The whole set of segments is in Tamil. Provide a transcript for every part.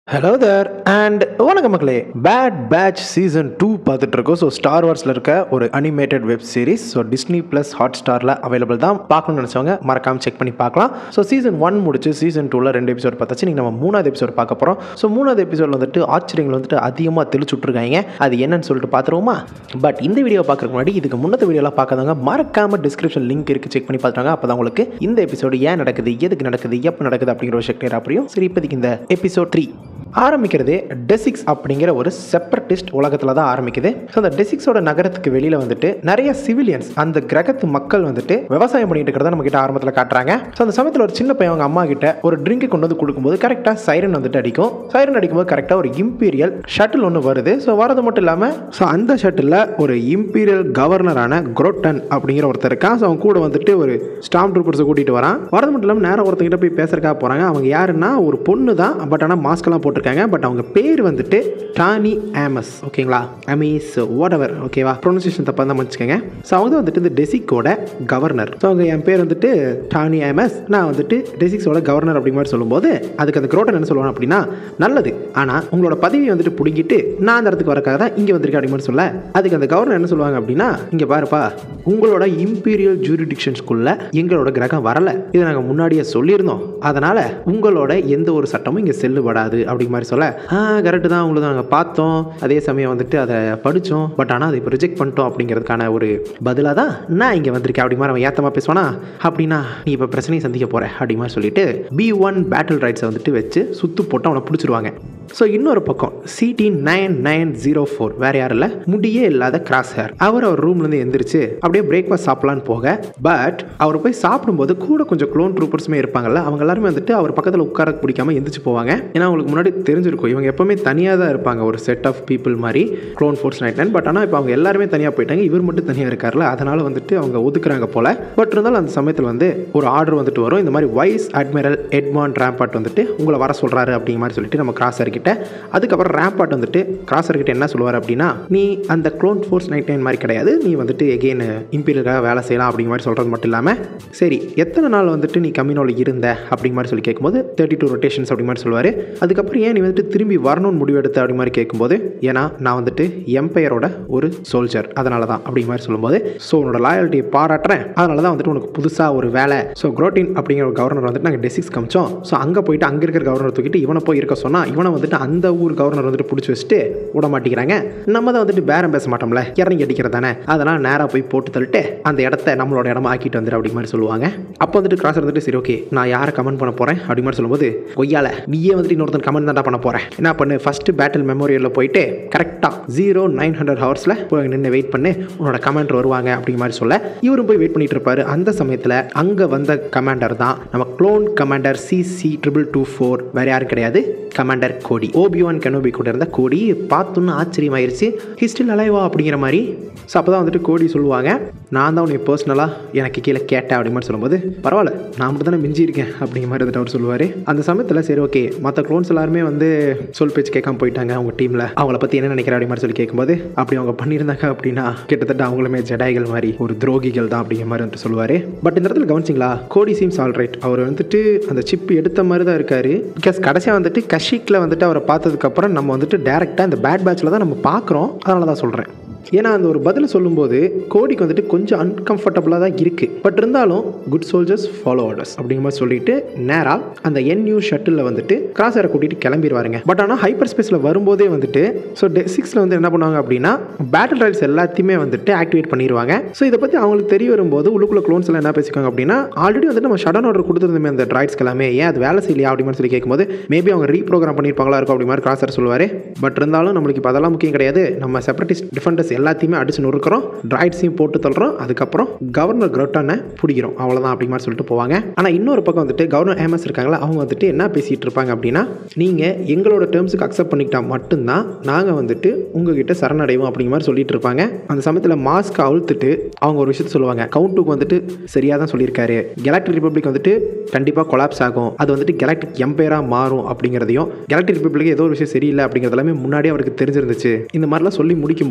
ஹலோ தேர் அண்ட் வணக்கம் மக்களே பேட் பேட்ச் சீசன் டூ பார்த்துட்டு இருக்கோம் ஸோ ஸ்டார் வார்ஸில் இருக்க ஒரு animated web series so Disney Plus Hot ஸ்டாரில் அவைலபிள் தான் பார்க்கணும்னு நினச்சவங்க மறக்காம செக் பண்ணி பார்க்கலாம் ஸோ சீசன் ஒன் முடிச்சு சீசன் டூவில் ரெண்டு எபிசோட் பார்த்தாச்சு நீங்கள் நம்ம மூணாவது எபிசோட் பார்க்க போகிறோம் ஸோ மூணாவது எபிசோட் வந்துட்டு ஆச்சரியங்கள் வந்துட்டு அதிகமாக தெளிச்சுட்ருக்காங்க அது என்னன்னு சொல்லிட்டு பார்த்துருவோமா பட் இந்த வீடியோ பார்க்குறதுக்கு முன்னாடி இதுக்கு முன்னத்த வீடியோலாம் பார்க்காதவங்க மறக்காம டிஸ்கிரிப்ஷன் லிங்க் இருக்குது செக் பண்ணி பார்த்துட்டாங்க அப்போ தான் உங்களுக்கு இந்த எபிசோடு ஏன் நடக்குது எதுக்கு நடக்குது எப்போ நடக்குது அப்படிங்கிற ஒரு விஷயம் clear ஆ புரியும் சரி இப்போதைக்கு இந்த எபிசோட் த்ரீ ஆரம்பிக்கிறதே டெசிக்ஸ் அப்படிங்கிற ஒரு செப்பரட்டிஸ்ட் உலகத்தில் தான் ஆரம்பிக்குது ஸோ அந்த டெசிக்ஸோட நகரத்துக்கு வெளியில் வந்துட்டு நிறைய சிவிலியன்ஸ் அந்த கிரகத்து மக்கள் வந்துட்டு விவசாயம் பண்ணிட்டு இருக்கிறத நம்ம கிட்ட ஆரம்பத்தில் காட்டுறாங்க ஸோ அந்த சமயத்தில் ஒரு சின்ன பையன் அவங்க அம்மா கிட்ட ஒரு ட்ரிங்க் கொண்டு வந்து கொடுக்கும்போது கரெக்டாக சைரன் வந்துட்டு அடிக்கும் சைரன் அடிக்கும்போது கரெக்டாக ஒரு இம்பீரியல் ஷட்டில் ஒன்று வருது ஸோ வரது மட்டும் இல்லாமல் ஸோ அந்த ஷட்டிலில் ஒரு இம்பீரியல் கவர்னரான குரோட்டன் அப்படிங்கிற ஒருத்தர் இருக்கான் ஸோ அவன் கூட வந்துட்டு ஒரு ஸ்டாம் ட்ரூப்பர்ஸை கூட்டிகிட்டு வரான் வரது மட்டும் இல்லாமல் நேரம் ஒருத்தங்கிட்ட போய் பேசுறதுக்காக போகிறாங்க அவங்க யாருன்னா ஒரு பொண்ணு தான் பட் ஆனால் மாஸ்க்கெல்லாம் போட்டிருக்காங்க பட் அவங்க பேர் வந்துட்டு டானி ஆமஸ் ஓகேங்களா அமீஸ் வாட் எவர் ஓகேவா ப்ரொனன்சியேஷன் தப்பாக தான் மன்னிச்சுக்கோங்க ஸோ அவங்க தான் வந்துட்டு இந்த டெசிக்கோட கவர்னர் ஸோ அவங்க என் பேர் வந்துட்டு டானி ஆமஸ் நான் வந்துட்டு டெசிக்ஸோட கவர்னர் அப்படி மாதிரி சொல்லும்போது அதுக்கு அந்த குரோட்டன் என்ன சொல்லுவாங்க அப்படின்னா நல்லது ஆனால் உங்களோட பதவியை வந்துட்டு பிடிங்கிட்டு நான் அந்த இடத்துக்கு வரக்காக தான் இங்கே வந்திருக்கேன் அப்படி மாதிரி சொல்ல அதுக்கு அந்த கவர்னர் என்ன சொல்லுவாங்க அப்படின்னா இங்கே பாருப்பா உங்களோட இம்பீரியல் ஜூரிடிக்ஷன்ஸ்குள்ள எங்களோட கிரகம் வரலை இதை நாங்கள் முன்னாடியே சொல்லியிருந்தோம் அதனால் உங்களோட எந்த ஒரு சட்டமும் இங்கே செல்லுபடாது அப்படி மாதிரி சொல்ல ஆ கரெக்டு தான் உங்களுக்கு நாங்கள் பார்த்தோம் அதே சமயம் வந்துட்டு அதை படித்தோம் பட் ஆனால் அதை இப்போ ரிஜெக்ட் பண்ணிட்டோம் அப்படிங்கிறதுக்கான ஒரு பதிலாக தான் நான் இங்கே வந்திருக்கேன் அப்படி மாதிரி அவன் ஏத்தமாக பேசுவானா அப்படின்னா நீ இப்போ பிரச்சனையை சந்திக்க போகிற அப்படி மாதிரி சொல்லிட்டு பி ஒன் பேட்டில் ரைட்ஸை வந்துட்டு வச்சு சுத்து போட்டு அவனை பிடிச்சிருவாங்க ஸோ இன்னொரு பக்கம் CT nine nine zero four வேற யாரும் இல்லை முடியே இல்லாத கிராஸ் ஹேர் அவர் அவர் ரூம்லேருந்து எந்திரிச்சு அப்படியே பிரேக்ஃபாஸ்ட் சாப்பிடலான்னு போக பட் அவர் போய் சாப்பிடும்போது கூட கொஞ்சம் க்ளோன் ட்ரூப்பர்ஸுமே இருப்பாங்கல்ல அவங்க எல்லாருமே வந்துட்டு அவர் பக்கத்தில் உட்கார பிடிக்காம எந்திரிச்சு போவாங்க ஏன்னா அவங்களுக்கு முன்னாடி தெரிஞ்சிருக்கும் இவங்க எப்பவுமே தனியாக தான் இருப்பாங்க ஒரு செட் ஆஃப் பீப்புள் மாதிரி clone force nine nine but ஆனால் இப்போ அவங்க எல்லாருமே தனியாக போயிட்டாங்க இவர் மட்டும் தனியாக இருக்கார்ல அதனால் வந்துட்டு அவங்க ஒதுக்குறாங்க போல பட் இருந்தாலும் அந்த சமயத்தில் வந்து ஒரு ஆர்டர் வந்துட்டு வரும் இந்த மாதிரி வைஸ் அட்மிரல் எட்மான் ரேம்பாட் வந்துட்டு உங்களை வர சொல்கிறாரு அப்படிங்கிற மாதிரி சொல்லிட்டு நம்ம கிராஸர் கிட்ட அதுக்கப்புறம் ரேம்பாட் வந்துட்டு கிராஸர் கிட்ட என்ன சொல்லுவார் அப்படின்னா நீ அந்த க்ளோன் ஃபோர்ஸ் நைட் நைன் மாதிரி கிடையாது நீ வந்துட்டு எகெயின் இம்பீரியலுக்காக வேலை செய்யலாம் அப்படிங்கிற மாதிரி சொல்கிறது மட்டும் இல்லாமல் சரி எத்தனை நாள் வந்துட்டு நீ கம்யூனோவில் இருந்த அப்படிங்கிற மாதிரி சொல்லி கேட்கும்போது தேர்ட்டி டூ ரொட்டேஷன்ஸ் அப்படி மாதிரி சொல்லுவார் அதுக்கப்புறம் ஏன் நீ வந்துட்டு திரும்பி வரணும்னு முடிவெடுத்த அப்படி மாதிரி கேட்கும்போது ஏன்னா நான் வந்துட்டு எம்பையரோட ஒரு சோல்ஜர் அதனால தான் அப்படிங்கிற மாதிரி சொல்லும்போது ஸோ உன்னோட லாயல்ட்டியை பாராட்டுறேன் அதனால தான் வந்துட்டு உனக்கு புதுசாக ஒரு வேலை ஸோ குரோட்டின் அப்படிங்கிற ஒரு கவர்னர் வந்துட்டு நாங்கள் டெசிக்ஸ் காமிச்சோம் ஸோ அங்கே போயிட்டு அங்கே இருக்கிற கவர்னர் தூக்கிட்டு இவனை போய் இருக்க சொன்னால் இவனை வந்துட்டு அந்த ஊர் கவர்னர் வந்துட்டு பிடிச்சி வச்சுட்டு விட மாட்டேங்கிறாங்க நம்ம தான் வந்துட்டு பேரம் பேச மாட்டோம்ல இறங்கி அடிக்கிறது தானே அதனால் நேராக போய் போட்டு தள்ளிட்டு அந்த இடத்த நம்மளோட இடமா ஆக்கிட்டு வந்துடு அப்படி மாதிரி சொல்லுவாங்க அப்போ வந்துட்டு கிராஸ் வந்துட்டு சரி ஓகே நான் யாரை கமெண்ட் பண்ண போகிறேன் அப்படி மாதிரி சொல்லும்போது கொய்யால நீயே வந்துட்டு இன்னொருத்தன் கமெண்ட் தான்டா பண்ண போகிறேன் என்ன பண்ணு ஃபஸ்ட்டு பேட்டில் மெமோரியலில் போயிட்டு கரெக்டாக ஜீரோ நைன் ஹண்ட்ரட் ஹவர்ஸில் போய் நின்று வெயிட் பண்ணு உன்னோட கமெண்ட் வருவாங்க அப்படிங்கிற மாதிரி சொல்ல இவரும் போய் வெயிட் பண்ணிட்டு இருப்பாரு அந்த சமயத்தில் அங்கே வந்த கமாண்டர் தான் நம்ம clone commander CC triple two four வேற யாரும் கிடையாது கமாண்டர் கோடி ஓபிவான் கெனோபி கூட இருந்த கோடி பார்த்தோன்னு ஆச்சரியமாயிருச்சு ஹிஸ்டில் அலைவா அப்படிங்கிற மாதிரி ஸோ அப்போ தான் வந்துட்டு கோடி சொல்லுவாங்க நான் தான் உன்னை பர்சனலாக எனக்கு கீழே கேட்டேன் அப்படி மாதிரி சொல்லும்போது பரவாயில்ல நான் மட்டும் தானே மிஞ்சி இருக்கேன் அப்படிங்கிற மாதிரி வந்துட்டு அவர் சொல்லுவார் அந்த சமயத்தில் சரி ஓகே மற்ற க்ளோன்ஸ் எல்லாருமே வந்து சொல் பேச்சு கேட்காம போயிட்டாங்க அவங்க டீமில் அவங்கள பற்றி என்ன நினைக்கிற அப்படி மாதிரி சொல்லி கேட்கும்போது அப்படி அவங்க பண்ணியிருந்தாங்க அப்படின்னா கிட்டத்தட்ட அவங்களுமே ஜடாய்கள் மாதிரி ஒரு துரோகிகள் தான் அப்படிங்கிற மாதிரி வந்துட்டு சொல்லுவார் பட் இந்த இடத்துல கவனிச்சிங்களா கோடி சீம்ஸ் ஆல் ரைட் அவர் வந்துட்டு அந்த சிப் எடுத்த மாதிரி தான் இருக்காரு பிகாஸ் கடைசியாக வந்துட்டு கஷிக்கில் வந்துட்டு அவரை பார்த்ததுக்கப்புறம் நம்ம வந்துட்டு டேரெக்டாக இந்த பேட் பேட்சில் தான் நம்ம பார்க்குறோம் அதனால தான் சொல்கிறேன் ஏன்னா அந்த ஒரு பதில் சொல்லும்போது கோடிக்கு வந்துட்டு கொஞ்சம் அன்கம்ஃபர்டபுளாக தான் இருக்குது பட் இருந்தாலும் குட் சோல்ஜர்ஸ் ஃபாலோ ஆர்டர்ஸ் அப்படிங்கிற மாதிரி சொல்லிட்டு நேராக அந்த என்யூ ஷட்டிலில் வந்துட்டு கிராஸரை கூட்டிகிட்டு கிளம்பிடுவாருங்க பட் ஆனால் ஹைப்பர் ஸ்பேஸில் வரும்போதே வந்துட்டு ஸோ டே சிக்ஸில் வந்து என்ன பண்ணுவாங்க அப்படின்னா பேட்டில் ரைட்ஸ் எல்லாத்தையுமே வந்துட்டு ஆக்டிவேட் பண்ணிடுவாங்க ஸோ இதை பற்றி அவங்களுக்கு தெரிய வரும்போது உள்ளுக்குள்ள க்ளோன்ஸ் எல்லாம் என்ன பேசிக்காங்க அப்படின்னா ஆல்ரெடி வந்துட்டு நம்ம ஷடன் ஆர்டர் கொடுத்துருந்தோமே அந்த ட்ரைட்ஸ்க்கு எல்லாமே ஏன் அது வேலை செய்யலையா அப்படி மாதிரி சொல்லி கேட்கும்போது மேபி அவங்க ரீப்ரோக்ராம் பண்ணியிருப்பாங்களா இருக்கும் அப்படி மாதிரி கிராஸர் சொல்லுவார் பட் இருந்தாலும் நம்மளுக்கு இப்போ அதெல்லாம் முக்கியம் கிடையாது நம்ம செப்பரேட்டிஸ்ட் டிஃபெண்டர்ஸ் எல்லாத்தையுமே அடிச்சு நொறுக்கிறோம் ட்ராய்ட்ஸையும் போட்டு தள்ளுறோம் அதுக்கப்புறம் கவர்னர் கிரோட்டானை பிடிக்கிறோம் அவ்வளோதான் அப்படி மாதிரி சொல்லிட்டு போவாங்க ஆனால் இன்னொரு பக்கம் வந்துட்டு கவர்னர் ஏமஸ் இருக்காங்களா அவங்க வந்துட்டு என்ன பேசிகிட்டு இருப்பாங்க அப்படின்னா நீங்கள் எங்களோட டேர்ம்ஸுக்கு அக்செப்ட் பண்ணிக்கிட்டா மட்டும்தான் நாங்கள் வந்துட்டு உங்ககிட்ட சரணடைவோம் அப்படிங்கிற மாதிரி சொல்லிட்டு இருப்பாங்க அந்த சமயத்தில் மாஸ்க் அவுழ்த்துட்டு அவங்க ஒரு விஷயத்த சொல்லுவாங்க கவுண்ட்டுக்கு வந்துட்டு சரியாக தான் சொல்லியிருக்காரு கெலாக்டிக் ரிப்பப்ளிக் வந்துட்டு கண்டிப்பாக கொலாப்ஸ் ஆகும் அது வந்துட்டு கெலாக்டிக் எம்பையராக மாறும் அப்படிங்கிறதையும் கெலாக்டிக் ரிப்பப்ளிக் ஏதோ ஒரு விஷயம் சரியில்லை அப்படிங்கிறது எல்லாமே முன்னாடியே அவருக்கு தெரிஞ்சிருந்துச்சு இந்த மாதிரிலாம் சொல்லி முடிக்கும்போது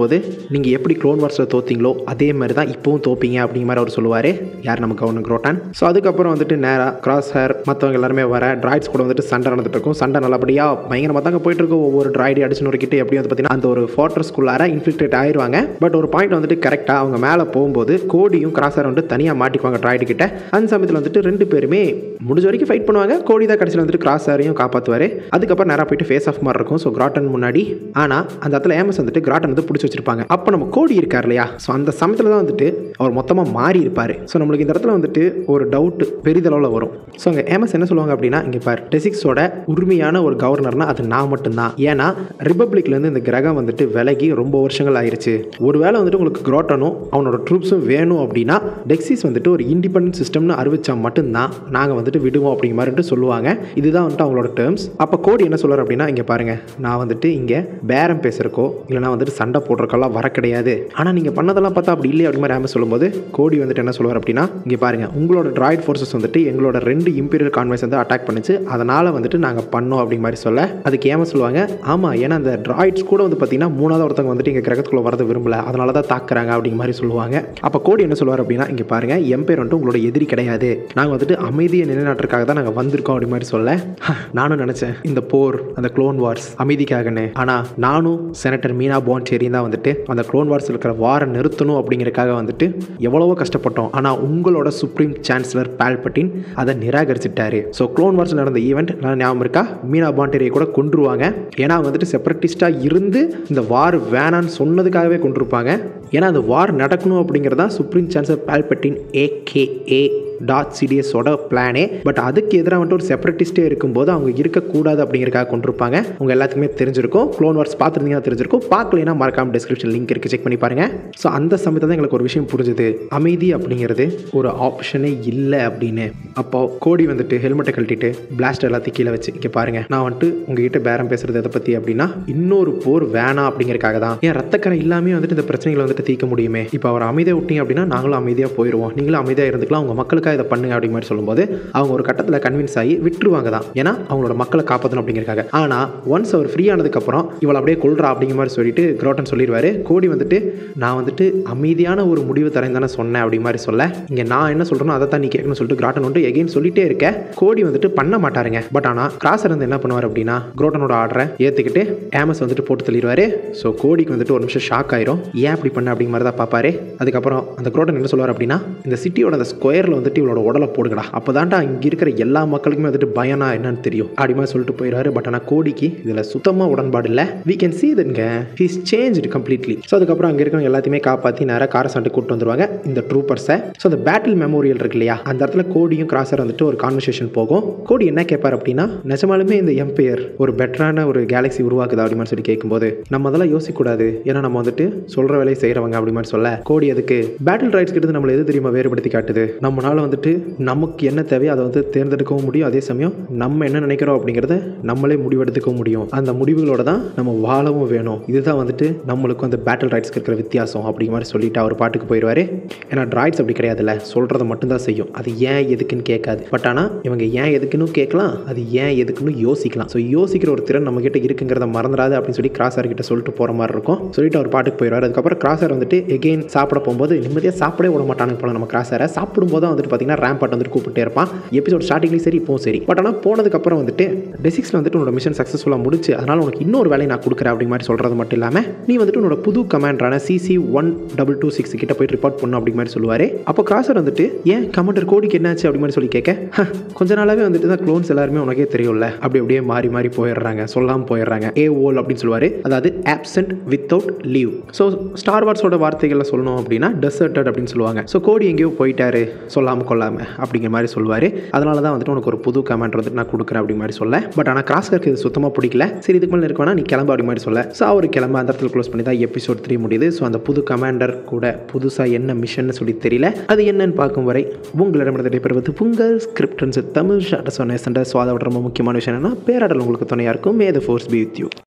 நீங்கள் எப்படி க்ளோன் வார்ஸில் தோத்தீங்களோ அதே மாதிரி தான் இப்போவும் தோப்பீங்க அப்படிங்கிற மாதிரி அவர் சொல்லுவார் யார் நம்ம கவர்னர் குரோட்டான் ஸோ அதுக்கப்புறம் வந்துட்டு நேராக கிராஸ் ஹேர் மற்றவங்க எல்லாருமே வர ட்ராய்ட்ஸ் கூட வந்துட்டு சண்டை நடந்துட்டு இருக்கும் சண்டை நல்லபடியாக பயங்கரமாக தாங்க போயிட்டு இருக்கும் ஒவ்வொரு ட்ராய்டி அடிச்சு நொறுக்கிட்டு எப்படி வந்து பார்த்தீங்கன்னா அந்த ஒரு ஃபார்ட்ரஸ்குள்ளார இன்ஃபில்ட்ரேட் ஆயிடுவாங்க பட் ஒரு பாயிண்ட் வந்துட்டு கரெக்டாக அவங்க மேலே போகும்போது கோடியும் கிராஸ் ஹேர் வந்துட்டு தனியாக மாட்டிக்குவாங்க ட்ராய்டு கிட்ட அந்த சமயத்தில் வந்துட்டு ரெண்டு பேருமே முடிஞ்ச வரைக்கும் ஃபைட் பண்ணுவாங்க கோடி தான் கடைசியில் வந்துட்டு கிராஸ் ஹேரையும் காப்பாற்றுவார் அதுக்கப்புறம் நேராக போயிட்டு ஃபேஸ் ஆஃப் மாதிரி இருக்கும் ஸோ கிராட்டன் முன்னாடி ஆனால் அந்த இடத்துல ஏமஸ் வந்துட்டு கிராட்டன் வந்து பிடிச்சி வச்சிருப்பாங்க அப்போ நம்ம கோடி இருக்கார் இல்லையா ஸோ அந்த சமயத்தில் தான் வந்துட்டு அவர் மொத்தமாக மாறி இருப்பார் ஸோ நம்மளுக்கு இந்த இடத்துல வந்துட்டு ஒரு டவுட் பெரிதளவில் வரும் ஸோ அங்கே ஏமஸ் என்ன சொல்லுவாங்க அப்படின்னா இங்கே பார் டெசிக்ஸோட உரிமையான ஒரு கவர்னர்னா அது நான் மட்டும்தான் ஏன்னா ரிப்பப்ளிக்லேருந்து இந்த கிரகம் வந்துட்டு விலகி ரொம்ப வருஷங்கள் ஆயிருச்சு ஒருவேளை வந்துட்டு உங்களுக்கு குரோட்டனும் அவனோட ட்ரூப்ஸும் வேணும் அப்படின்னா டெக்ஸிஸ் வந்துட்டு ஒரு இண்டிபெண்டன்ட் சிஸ்டம்னு அறிவிச்சா மட்டும்தான் நாங்கள் வந்துட்டு விடுவோம் அப்படிங்கிற மாதிரி சொல்லுவாங்க இதுதான் வந்துட்டு அவங்களோட டேர்ம்ஸ் அப்போ கோடி என்ன சொல்கிறார் அப்படின்னா இங்கே பாருங்க நான் வந்துட்டு இங்கே பேரம் பேசுறக்கோ இல்லைனா வந்துட்டு சண்டை போடுறக்கெல்லாம் வர கிடையாது ஆனால் நீங்கள் பண்ணதெல்லாம் பார்த்தா அப்படி இல்லை அப்படி மாதிரி ஆம சொல்லும்போது கோடி வந்துட்டு என்ன சொல்லுவார் அப்படின்னா இங்கே பாருங்க உங்களோட ட்ராய்ட் ஃபோர்ஸஸ் வந்துட்டு எங்களோட ரெண்டு இம்பீரியல் கான்வைஸ் வந்து அட்டாக் பண்ணுச்சு அதனால் வந்துட்டு நாங்கள் பண்ணோம் அப்படிங்க மாதிரி சொல்ல அதுக்கு ஏமா சொல்லுவாங்க ஆமாம் ஏன்னா அந்த ட்ராய்ட்ஸ் கூட வந்து பார்த்தீங்கன்னா மூணாவது ஒருத்தவங்க வந்துட்டு இங்கே கிரகத்துக்குள்ள வரது விரும்பல அதனால தான் தாக்குறாங்க அப்படிங்கிற மாதிரி சொல்லுவாங்க அப்போ கோடி என்ன சொல்லுவார் அப்படின்னா இங்கே பாருங்க எம்பேர் வந்துட்டு உங்களோட எதிரி கிடையாது நாங்கள் வந்துட்டு அமைதியை நிலைநாட்டுறதுக்காக தான் நாங்கள் வந்திருக்கோம் அப்படி மாதிரி சொல்ல "ஹ, நானும் நினச்சேன் இந்த போர் அந்த க்ளோன் வார்ஸ் அமைதிக்காகன்னு ஆனால் நானும் செனட்டர் மீனா பான்சேரியும் தான் வந்துட்டு அந்த க்ளோன் வார்ஸ் இருக்கிற வாரை நிறுத்தணும் அப்படிங்கிறதுக்காக வந்துட்டு எவ்வளவோ கஷ்டப்பட்டோம் ஆனால் உங்களோட சுப்ரீம் சான்சலர் பால்பட்டின் அதை நிராகரிச்சிட்டாரு ஸோ க்ளோன் வார்ஸில் நடந்த ஈவெண்ட் நான் ஞாபகம் இருக்கா மீனா பாண்டேரியை கூட கொன்றுவாங்க ஏன்னா வந்துட்டு செப்பரேட்டிஸ்டாக இருந்து இந்த வார் வேணான்னு சொன்னதுக்காகவே கொண்டிருப்பாங்க ஏன்னா அந்த வார் நடக்கணும் அப்படிங்கிறது தான் சுப்ரீம் சான்சலர் பால்பட்டின் ஏகேஏ டாட் சிடிஎஸோட பிளானே பட் அதுக்கு எதிராக வந்துட்டு ஒரு செப்பரேட்டிஸ்டே இருக்கும்போது அவங்க இருக்கக்கூடாது அப்படிங்கிறக்காக கொண்டிருப்பாங்க உங்கள் எல்லாத்துக்குமே தெரிஞ்சிருக்கும் க்ளோன் வார்ஸ் பார்த்துருந்தீங்கன்னா தெரிஞ்சிருக்கும் பார்க்கலைன்னா மறக்காம டிஸ்கிரிப்ஷன் லிங்க் இருக்குது செக் பண்ணி பாருங்கள் ஸோ அந்த சமயத்தில் தான் எங்களுக்கு ஒரு விஷயம் புரிஞ்சுது அமைதி அப்படிங்கிறது ஒரு ஆப்ஷனே இல்லை அப்படின்னு அப்போ கோடி வந்துட்டு ஹெல்மெட்டை கழட்டிட்டு பிளாஸ்ட் எல்லாத்தையும் கீழே வச்சு இங்கே பாருங்க நான் வந்துட்டு உங்ககிட்ட பேரம் பேசுறது எதை பற்றி அப்படின்னா இன்னொரு போர் வேணாம் அப்படிங்கிறக்காக தான் ஏன் ரத்தக்கரை இல்லாமே வந்துட்டு இந்த பிரச்சனைகளை வந்துட்டு தீர்க்க முடியுமே இப்போ அவர் அமைதியாக விட்டீங்க அப்படின்னா நாங்களும் அமைதியாக போயிடுவோம் நீங்களும் அமைதியாக இருந்துக்கலாம் உங்கள் மக்களுக்காக இதை பண்ணுங்க அப்படிங்கிற மாதிரி சொல்லும்போது அவங்க ஒரு கட்டத்தில் கன்வின்ஸ் ஆகி விட்டுருவாங்க தான் ஏன்னா அவங்களோட மக்களை காப்பாற்றணும் அப்படிங்கிறக்காக ஆனால் ஒன்ஸ் அவர் ஃப்ரீ ஆனதுக்கப்புறம் இவளை அப்படியே கொள்றா அப்படிங்கிற மாதிரி சொல்லிட்டு குரோட்டன் சொல்லிடுவாரு கோடி வந்துட்டு நான் வந்துட்டு அமைதியான ஒரு முடிவு தரேன் தானே சொன்னேன் அப்படி மாதிரி சொல்ல இங்கே நான் என்ன சொல்கிறேனோ அதை தான் நீ கேட்கணும்னு சொல்லிட்டு கிராட்டன் வந்துட்டு எகைன் சொல்லிட்டே இருக்க கோடி வந்துட்டு பண்ண மாட்டாருங்க பட் ஆனால் கிராசர் வந்து என்ன பண்ணுவார் அப்படின்னா குரோட்டனோட ஆர்டரை ஏற்றுக்கிட்டு ஏமஸ் வந்துட்டு போட்டு தள்ளிடுவாரு ஸோ கோடிக்கு வந்துட்டு ஒரு நிமிஷம் ஷாக் ஆயிரும் ஏன் அப்படி பண்ண அப்படிங்கிற மாதிரி தான் பார்ப்பாரு அதுக்கப்புறம் அந்த குரோட்டன் என்ன சொல்லுவார் அப்படின்னா இந்த சிட்டியோட அந்த ஸ்கொயரில் வந்துட்டு இவளோட உடலை போடுங்கடா அப்போ தான்டா இங்கே இருக்கிற எல்லா மக்களுக்குமே வந்துட்டு பயனா என்னன்னு தெரியும் அப்படி மாதிரி சொல்லிட்டு போயிடுவாரு பட் ஆனால் கோடிக்கு இதில் சுத்தமாக உடன்பாடு இல்லை we can see தட்ங்க ஹீஸ் சேஞ்ச் கம்ப்ளீட்லி ஸோ அதுக்கப்புறம் அங்கே இருக்கிறவங்க எல்லாத்தையுமே காப்பாற்றி நேராக காரசாண்டு கூட்டு வந்துருவாங்க இந்த ட்ரூப்பர்ஸை ஸோ அந்த பேட்டில் மெமோரியல் இருக்கு இல்லையா அந்த இடத்துல கோடியும் கிராசர் வந்துட்டு ஒரு கான்வர்சேஷன் போகும் கோடி என்ன கேட்பார் அப்படின்னா நிஜமாலுமே இந்த எம்பையர் ஒரு பெட்டரான ஒரு கேலக்ஸி உருவாக்குதா அப்படி மாதிரி சொல்லி கேட்கும்போது நம்ம அதெல்லாம் யோசிக்கக்கூடாது ஏன்னா நம்ம வந்துட்டு சொல்கிற வேலையை செய்கிறவங்க அப்படி மாதிரி சொல்ல கோடி அதுக்கு பேட்டில் ரைட்ஸ் கிட்ட நம்மளை எது தெரியுமா வேறுபடுத்தி காட்டுது நம்மளால வந்துட்டு நமக்கு என்ன தேவையோ அதை வந்து தேர்ந்தெடுக்கவும் முடியும் அதே சமயம் நம்ம என்ன நினைக்கிறோம் அப்படிங்கிறத நம்மளே முடிவெடுத்துக்கவும் முடியும் அந்த முடிவுகளோட தான் நம்ம வாழவும் வேணும் இதுதான் வந்துட்டு நம்மளுக்கும் அந்த பேட்டில் ரைட்ஸ்க்கு இருக்கிற வித்தியாசம் அப்படிங்கிற மாதிரி சொல்லிட்டு அவர் பாட்டுக்கு போயிடுவாரு ஏன்னா ட்ராய்ட்ஸ் அப்படி கிடையாதுல்ல சொல்கிறத மட்டும்தான் செய்யும் அது ஏன் எதுக்குன்னு கேட்காது பட் ஆனால் இவங்க ஏன் எதுக்குன்னு கேட்கலாம் அது ஏன் எதுக்குன்னு யோசிக்கலாம் ஸோ யோசிக்கிற ஒரு திறன் நம்ம கிட்ட இருக்குங்கிறத மறந்துடாது அப்படின்னு சொல்லி கிராசர் கிட்ட சொல்லிட்டு போகிற மாதிரி இருக்கும் சொல்லிட்டு அவர் பாட்டுக்கு போயிடுவார் அதுக்கப்புறம் கிராசர் வந்துட்டு எகெயின் சாப்பிட போகும்போது நிம்மதியாக சாப்பிடவே விட மாட்டானுங்க போல நம்ம கிராசரை சாப்பிடும்போது தான் வந்துட்டு பார்த்தீங்கன்னா ரேம்பாட் வந்துட்டு கூப்பிட்டே இருப்பான் எபிசோட் ஸ்டார்டிங்லேயும் சரி இப்போவும் சரி பட் ஆனால் போனதுக்கப்புறம் வந்துட்டு டெசிக்ஸில் வந்துட்டு உன்னோட மிஷன் சக்ஸஸ்ஃபுல்லாக முடிச்சு அதனால் உனக்கு இன்னொரு வேலையை நான் கொடுக்குறேன் அப்படி மாதிரி சொல்கிறது மட்டும் இல்லாமல் நீ வந்துட்டு உன்னோட புது கமாண்டரான CC one double two six கிட்ட போய் ரிப்போர்ட் பண்ணு அப்படி மாதிரி சொல்லுவார் அப்போ கிராசர் வந்துட்டு ஏன் கமாண்டர் கோடிக்கு என்னாச்சு அப்படி மாதிரி சொல்லி கேட்க "ஹ, கொஞ்ச நாளாவே வந்துட்டு தான் க்ளோன்ஸ் எல்லாருமே உனக்கே தெரியும்ல அப்படி அப்படியே மாறி மாறி போயிடுறாங்க சொல்லாமல் போயிடுறாங்க ஏ ஓல் அப்படின்னு சொல்லுவார் அதாவது absent without leave so Star வார்ஸோட வார்த்தைகளில் சொல்லணும் அப்படின்னா டெசர்டட் அப்படின்னு சொல்லுவாங்க ஸோ கோடி எங்கேயோ போயிட்டாரு சொல்லாமல் கொள்ளாமல் அப்படிங்கிற மாதிரி சொல்லுவார் அதனால தான் வந்துட்டு உனக்கு ஒரு புது கமாண்டர் வந்துட்டு நான் கொடுக்குறேன் அப்படி மாதிரி சொல்ல பட் ஆனால் கிராஸ்கருக்கு இது சுத்தமாக பிடிக்கல சரி இதுக்கு மேலே இருக்கோன்னா நீ கிளம்ப அப்படி மாதிரி சொல்ல ஸோ அவர் கிளம்ப அந்த இடத்துல க்ளோஸ் பண்ணி தான் எபிசோட் த்ரீ முடியுது ஸோ அந்த புது கமாண்டர் கூட புதுசாக என்ன மிஷன் சொல்லி தெரியல அது என்னன்னு பார்க்கும் வரை உங்களிடமிருந்து விடைபெறுவது உங்கள் ஸ்கிரிப்டன்ஸ் தமிழ் ஷாட்ட சொன்ன ஸோ அதை விட ரொம்ப முக்கியமான விஷயம் என்னன்னா பேராடல் உங்களுக்கு துணையாக இருக்கும் may the force be with you